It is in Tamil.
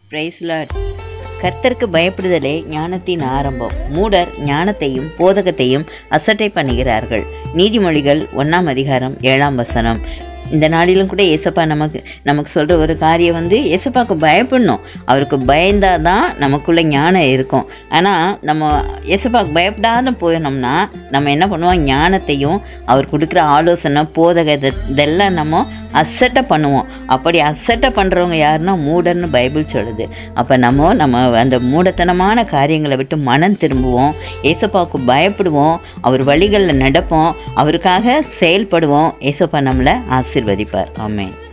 பிரைஸ் லார்ட் கர்த்தருக்கு பயப்படுதலே ஞானத்தின் ஆரம்பம் மூடர் ஞானத்தையும் போதகத்தையும் அசட்டை பண்ணுகிறார்கள் நீதிமொழிகள் ஒன்றாம் அதிகாரம் ஏழாம் வசனம் இந்த நாளிலும் கூட ஏசப்பா நமக்கு நமக்கு சொல்கிற ஒரு காரியம் வந்து ஏசப்பாவுக்கு பயப்படணும் அவருக்கு பயந்தாதான் தான் நமக்குள்ள ஞானம் இருக்கும் ஆனால் நம்ம ஏசப்பாவுக்கு பயப்படாத போயினோம்னா நம்ம என்ன பண்ணுவோம் ஞானத்தையும் அவர் கொடுக்குற ஆலோசனை போதக இத- இதெல்லாம் நம்ம அசட்டை பண்ணுவோம் அப்படி அசட்டை பண்ணுறவங்க யாருன்னா மூடர்னு பைபிள் சொல்லுது அப்போ நம்ம நம்ம அந்த மூடத்தனமான காரியங்களை விட்டு மனம் திரும்புவோம் ஏசப்பாவுக்கு பயப்படுவோம் அவர் வழிகளில் நடப்போம் அவருக்காக செயல்படுவோம் ஏசப்பா நம்மளை ஆசீர்வதிப்பார் ஆமென்